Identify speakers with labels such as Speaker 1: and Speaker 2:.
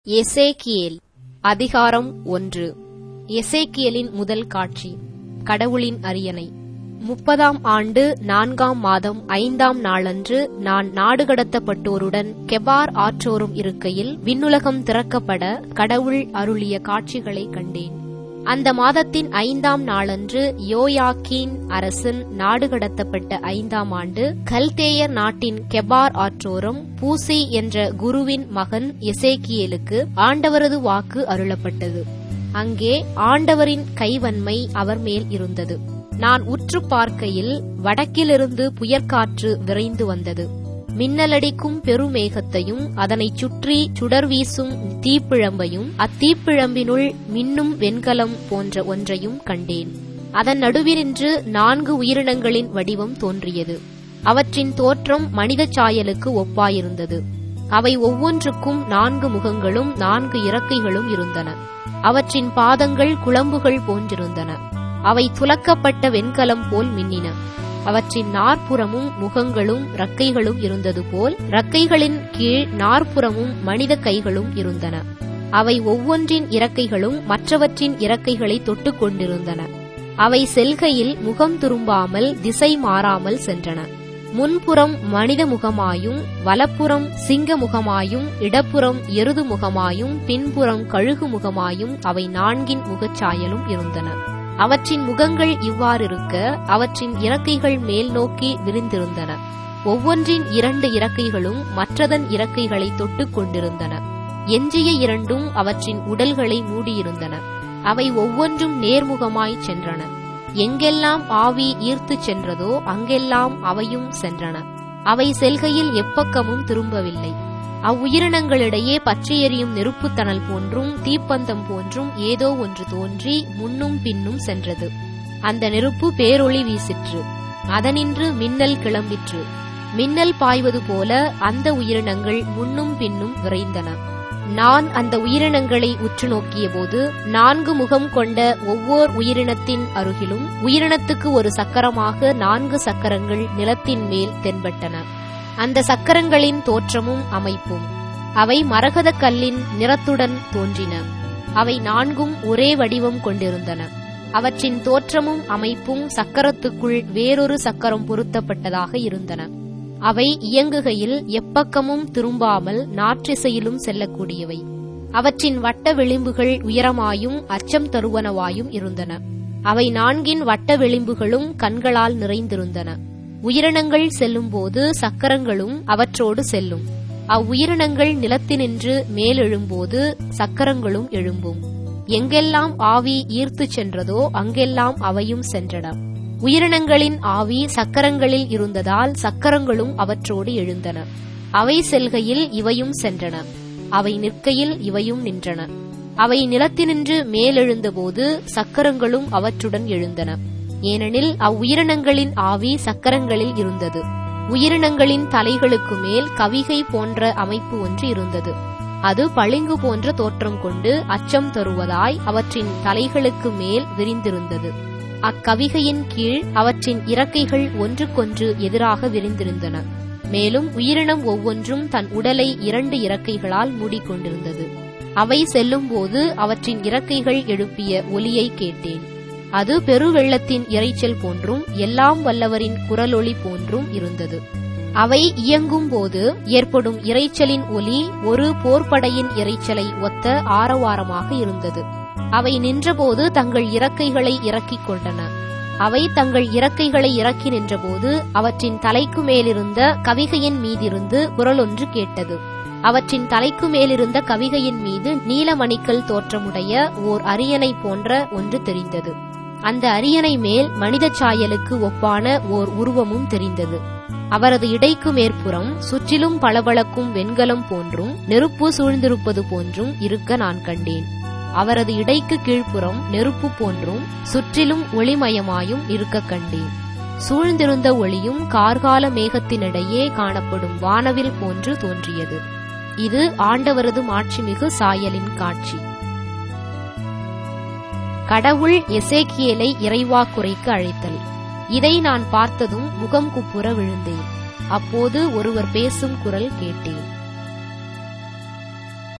Speaker 1: எசேக்கியேல் அதிகாரம் ஒன்று எசேக்கியேலின் முதல் காட்சி கடவுளின் அரியணை முப்பதாம் ஆண்டு நான்காம் மாதம் ஐந்தாம் நாளன்று நான் நாடுகடத்தப்பட்டோருடன் கெபார் ஆற்றோரும் இருக்கையில் விண்ணுலகம் திறக்கப்பட கடவுள் அருளிய காட்சிகளைக் கண்டேன் அந்த மாதத்தின் ஐந்தாம் நாளன்று யோயாக்கீன் அரசன் நாடுகடத்தப்பட்ட ஐந்தாம் ஆண்டு கல்தேயர் நாட்டின் கெபார் ஆற்றோரம் பூசி என்ற குருவின் மகன் எசேக்கியேலுக்கு ஆண்டவரது வாக்கு அருளப்பட்டது அங்கே ஆண்டவரின் கைவன்மை அவர் மேல் இருந்தது நான் உற்று பார்க்கையில் வடக்கிலிருந்து புயற்காற்று விரைந்து வந்தது மின்னலடிக்கும் பெருமேகத்தையும் அதனைச் சுற்றி சுடர் வீசும் தீப்பிழம்பையும் அத்தீப்பிழம்பினுள் மின்னும் வெண்கலம் போன்ற ஒன்றையும் கண்டேன் அதன் நடுவினின்று நான்கு உயிரினங்களின் வடிவம் தோன்றியது அவற்றின் தோற்றம் மனித சாயலுக்கு ஒப்பாயிருந்தது அவை ஒவ்வொன்றுக்கும் நான்கு முகங்களும் நான்கு இறக்கைகளும் இருந்தன அவற்றின் பாதங்கள் குளம்புகள் போன்றிருந்தன அவை துலக்கப்பட்ட வெண்கலம் போல் மின்னின அவற்றின் நாற்புறமும் முகங்களும் ரக்கைகளும் இருந்தது போல் ரக்கைகளின் கீழ் நாற்புறமும் மனித கைகளும் இருந்தன அவை ஒவ்வொன்றின் இறக்கைகளும் மற்றவற்றின் இறக்கைகளை தொட்டுக் கொண்டிருந்தன அவை செல்கையில் முகம் திரும்பாமல் திசை மாறாமல் சென்றன முன்புறம் மனித முகமாயும் வலப்புறம் சிங்க முகமாயும் இடப்புறம் எருது முகமாயும் பின்புறம் கழுகு முகமாயும் அவை நான்கின் முகச்சாயலும் இருந்தன அவற்றின் முகங்கள் இவ்வாறிருக்க அவற்றின் இறக்கைகள் மேல் நோக்கி விரிந்திருந்தன ஒவ்வொன்றின் இரண்டு இறக்கைகளும் மற்றதன் இறக்கைகளை தொட்டுக் கொண்டிருந்தன எஞ்சிய இரண்டும் அவற்றின் உடல்களை மூடியிருந்தன அவை ஒவ்வொன்றும் நேர்முகமாய் சென்றன எங்கெல்லாம் ஆவி ஈர்த்துச் சென்றதோ அங்கெல்லாம் அவையும் சென்றன அவை செல்கையில் எப்பக்கமும் திரும்பவில்லை அவ்வுயிரினங்களிடையே பற்றி எரியும் நெருப்புத்தணல் போன்றும் தீப்பந்தம் போன்றும் ஏதோ ஒன்று தோன்றி முன்னும் பின்னும் சென்றது அந்த நெருப்பு பேரொளி வீசிற்று அதனின்று மின்னல் கிளம்பிற்று மின்னல் பாய்வது போல அந்த உயிரினங்கள் முன்னும் பின்னும் விரைந்தன நான் அந்த உயிரினங்களை உற்று நோக்கியபோது நான்கு முகம் கொண்ட ஒவ்வொரு உயிரினத்தின் அருகிலும் உயிரினத்துக்கு ஒரு சக்கரமாக நான்கு சக்கரங்கள் நிலத்தின் மேல் தென்பட்டன அந்த சக்கரங்களின் தோற்றமும் அமைப்பும் அவை மரகத கல்லின் நிறத்துடன் தோன்றின அவை நான்கும் ஒரே வடிவம் கொண்டிருந்தன அவற்றின் தோற்றமும் அமைப்பும் சக்கரத்துக்குள் வேறொரு சக்கரம் பொருத்தப்பட்டதாக இருந்தன அவை இயங்குகையில் எப்பக்கமும் திரும்பாமல் நாற்றிசையிலும் செல்லக்கூடியவை அவற்றின் வட்ட விளிம்புகள் உயரமாயும் அச்சம் தருவனவாயும் இருந்தன அவை நான்கின் வட்ட விளிம்புகளும் கண்களால் நிறைந்திருந்தன உயிரினங்கள் செல்லும்போது சக்கரங்களும் அவற்றோடு செல்லும் அவ்வுயிரினங்கள் நிலத்தினின்று மேலெழும்போது சக்கரங்களும் எழும்பும் எங்கெல்லாம் ஆவி ஈர்த்துச் சென்றதோ அங்கெல்லாம் அவையும் சென்றன உயிரினங்களின் ஆவி சக்கரங்களில் இருந்ததால் சக்கரங்களும் அவற்றோடு எழுந்தன அவை செல்கையில் இவையும் சென்றன அவை நிற்கையில் இவையும் நின்றன அவை நிலத்தினின்று மேலெழுந்தபோது சக்கரங்களும் அவற்றுடன் எழுந்தன ஏனெனில் அவ்வுயிரினங்களின் ஆவி சக்கரங்களில் இருந்தது உயிரினங்களின் தலைகளுக்கு மேல் கவிகை போன்ற அமைப்பு ஒன்று இருந்தது அது பளிங்கு போன்ற தோற்றம் கொண்டு அச்சம் தருவதாய் அவற்றின் தலைகளுக்கு மேல் விரிந்திருந்தது அக்கவிகையின் கீழ் அவற்றின் இறக்கைகள் ஒன்றுக்கொன்று எதிராக விரிந்திருந்தன மேலும் உயிரினம் ஒவ்வொன்றும் தன் உடலை இரண்டு இறக்கைகளால் மூடிக்கொண்டிருந்தது அவை செல்லும்போது அவற்றின் இறக்கைகள் எழுப்பிய ஒலியை கேட்டேன் அது பெருவெள்ளத்தின் இறைச்சல் போன்றும் எல்லாம் வல்லவரின் குரலொளி போன்றும் இருந்தது அவை இயங்கும் போது ஏற்படும் இறைச்சலின் ஒலி ஒரு போர்ப்படையின் இறைச்சலை ஒத்த ஆரவாரமாக இருந்தது அவை நின்றபோது தங்கள் இறக்கைகளை இறக்கிக் கொண்டன அவை தங்கள் இறக்கைகளை இறக்கி நின்றபோது அவற்றின் தலைக்கு மேலிருந்த கவிகையின் மீதிருந்து குரலொன்று கேட்டது அவற்றின் தலைக்கு மேலிருந்த கவிகையின் மீது நீலமணிக்கல் தோற்றமுடைய ஓர் அரியணை போன்ற ஒன்று தெரிந்தது அந்த அரியணை மேல் மனித சாயலுக்கு ஒப்பான ஓர் உருவமும் தெரிந்தது அவரது இடைக்கு மேற்புறம் சுற்றிலும் பளபளக்கும் வெண்கலம் போன்றும் நெருப்பு சூழ்ந்திருப்பது போன்றும் இருக்க நான் கண்டேன் அவரது இடைக்கு கீழ்ப்புறம் நெருப்பு போன்றும் சுற்றிலும் ஒளிமயமாயும் இருக்க கண்டேன் சூழ்ந்திருந்த ஒளியும் கார்கால மேகத்தினிடையே காணப்படும் வானவில் போன்று தோன்றியது இது ஆண்டவரது மாட்சிமிகு சாயலின் காட்சி கடவுள் எசேக்கியேலை இறைவாக்குரைக்கு அழைத்தல் இதை நான் பார்த்ததும் முகம் குப்புற விழுந்தேன் அப்போது ஒருவர் பேசும் குரல் கேட்டேன்